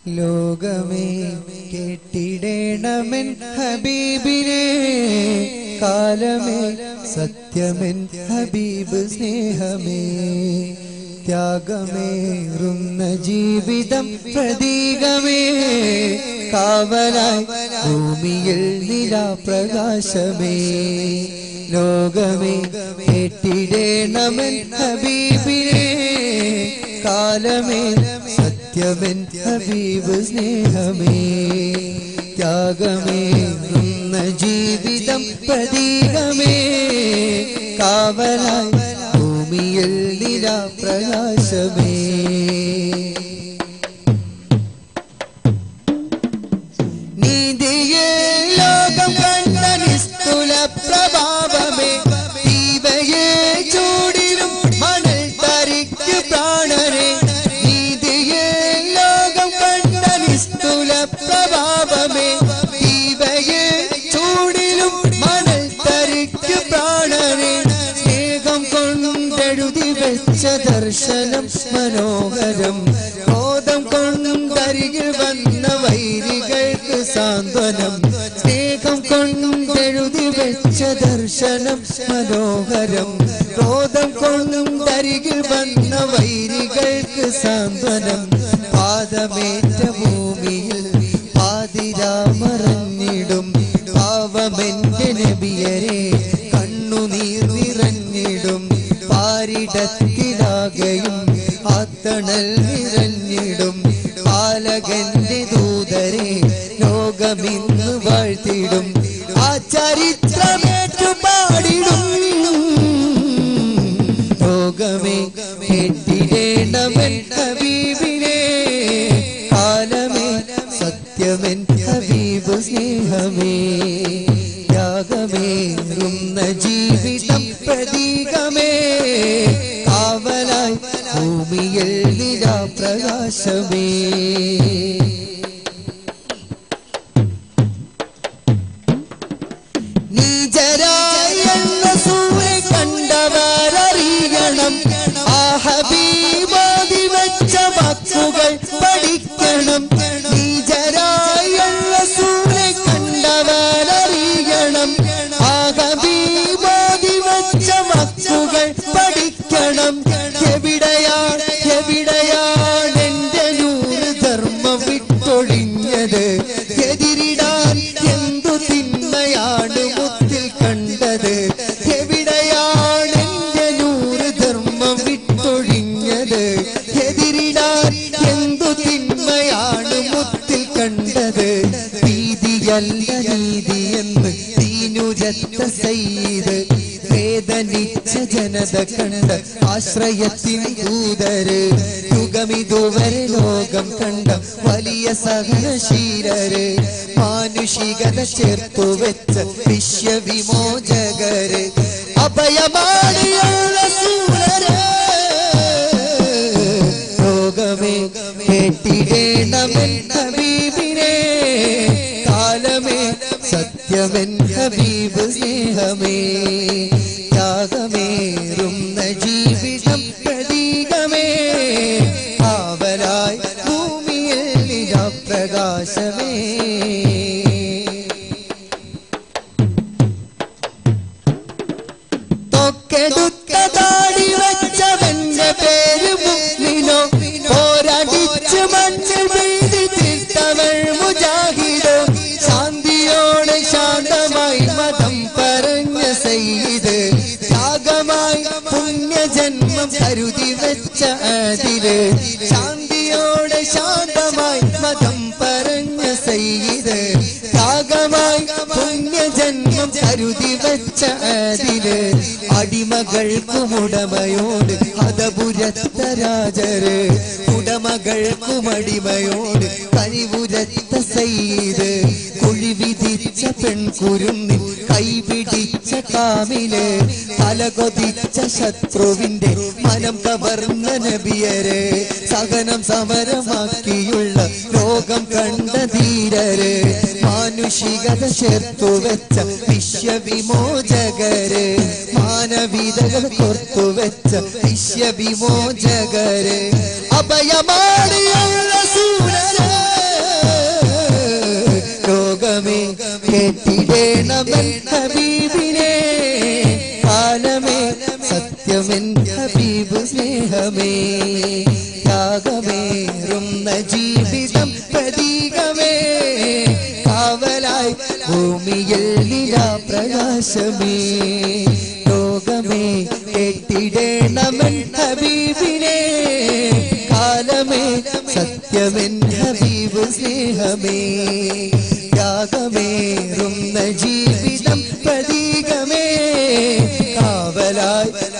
ലോകമേ കേട്ടിടേണമെൻ ഹബീബിനെ കാലമേ സത്യമെൻ ഹബീബ് സ്നേഹമേ ത്യാഗമേറുന്ന ജീവിതം പ്രതീകമേ കാവലായി ഭൂമിയിൽ നിലാപ്രകാശമേ ലോകമേ കേട്ടിടേണമെൻ ഹബീബിനെ കാലമേ സത്യമെൻ ഹബീബ് സ്നേഹമേ ത്യാഗമേ നിന്ന ജീവിതം പ്രതീകമേ കാവലായി ഭൂമിയിൽ നിലാപ്രകാശമേ നീതിയെ ലോകം കണ്ട നിസ്തുല പ്രഭാവമേ ദീപയെ ചൂടിലും മണൽ തരിക്ക് പ്രാണനെ നീതിയെ ലോകം കണ്ട നിസ്തുല പ്രഭാവമേ ദീപയെ ചൂടിലും മണൽ തരിക്ക് പ്രാണനെ സ്നേഹം കൊണ്ടെഴുതി വെച്ച ദർശനം മനോഹരം ബോധം കൊണ്ടരികിൽ വന്ന വൈരികൾക്ക് സാന്ത്വനം സ്നേഹം കൊണ്ടെഴുതി വെച്ച ദർശനം മനോഹരം ബോധം കൊണ്ടരികിൽ വന്ന വൈരികൾക്ക് സാന്ത്വനം പാദമേറ്റ ഭൂമിയിൽ പാതിരാമറഞ്ഞിടും പാവമെന്റെ നബിയരെ കണ്ണുനീർ നിറഞ്ഞിടും പാരിടത്തിലാകയും ആത്തണൽ നിറഞ്ഞിടും പാലകന്റെ ദൂതരെ ലോകമിന്ന് വാഴ്ത്തിടും ആ ചരിത്രമേറ്റു പാടിടും ലോകമേ കേട്ടിടേണ്ടവൻ ഹബീബിനെ കാലമേ സത്യമെൻ ഹബീബ് സ്നേഹമേ ത്യാഗമേറുന്ന ജീവിതം പ്രതീകമേ കാവലായി ഭൂമിയിൽ നിലാപ്രകാശമേ നീചരായ സൂര്യ കണ്ടവരറിയണം ആ ഹബീബാദി വെച്ച വാക്കുകൾ പഠിക്കണം നീചരായ സൂര്യ കണ്ടവരറിയണം ആ ഹബീബാദി വെച്ച വാക്കുകൾ പഠിക്കണം എവിടെയാണ് എവിടെയാണ് എന്റെ നൂറ് ധർമ്മം വിട്ടൊഴിഞ്ഞത് എതിരിടാൻ എന്തു തിന്മയാണ് മുത്തിൽ കണ്ടത് എവിടെയാണ് എന്റെ നൂറ് ധർമ്മം വിട്ടൊഴിഞ്ഞത് എതിരിടാൻ എന്തു തിന്മയാണ് മുത്തിൽ കണ്ടത് ഭീതിയല്ല നീതി എന്ന് തീനുരത്ത സയ്യിദ് വേദനിച്ച ജനത കണ്ട് ആശ്രയത്തിൻ ദൂതര് യുഗമിതുവരെ ലോകം കണ്ട വലിയ സഹനശീലര് മാനുഷികത ചേർത്തു വെച്ച വിശ്വവിമോചകര് അഭയമാണിയുള്ള സൂരര് ലോകമേ കേട്ടിടേണമെൻ ഹബീബിനെ കാലമേ സത്യമെൻ ഹബീബ് സ്നേഹമേ ത്യാഗമേറുന്ന ജീവിതം പ്രതീകമേ കാവലായി ഭൂമിയിൽ നിരാപ്രകാശമേ തൊക്കെടുത്ത താടി വെച്ചവന്റെ പേര് മുസ്ലിനോ പോരടിച്ച് മണ്ണിൽ വീതി തീർത്തവൾ മുജാഹിദോ ശാന്തിയോടെ ശാന്തമായി മതം പറഞ്ഞ സയ്യിദ് ത്യാഗമായി പുണ്യജന്മം കരുതി വെച്ച അതിര് ശാന്തിയോടെ ശാന്തമായി മതം പറഞ്ഞ സയ്യിദ് ത്യാഗമായി പുണ്യജന്മം കരുതി വെച്ച അതിര് അടിമകൾക്കും ഉടമയോട് ഹതപുരത്ത രാജര് ഉടമകൾക്കും അടിമയോട് കനിവുരത്ത സയ്യിദ് കുഴി വിധിച്ച പെൺകുരുന്നിൽ കൈപിടിച്ച കാമില് തലകൊതിച്ച ശത്രുവിന്റെ മനം കവർന്ന നബിയര് സഹനം സമരമാക്കിയുള്ള ലോകം കണ്ട ധീരര് മാനുഷികത ചേർത്തു വെച്ച വിശ്വവിമോചകര് മാനവികത കോർത്തു വെച്ച വിശ്വവിമോചകര് അഭയമാടിയുള്ള സൂരര് കെട്ടിടേണമെൻ ഹബീബിനെ കാലമേ സത്യമെൻ ഹബീബ് സ്നേഹമേ ത്യാഗമേറുന്ന ജീവിതം പ്രതീകമേ കാവലായി ഭൂമിയിൽ നിലാപ്രകാശമേ ലോകമേ കെട്ടിടേണമെൻ ഹബീബിനെ കാലമേ സത്യമെൻ ഹബീബ് സ്നേഹമേ ത്യാഗമേറുന്ന ജീവിതം പ്രതീകമേ കാവലായി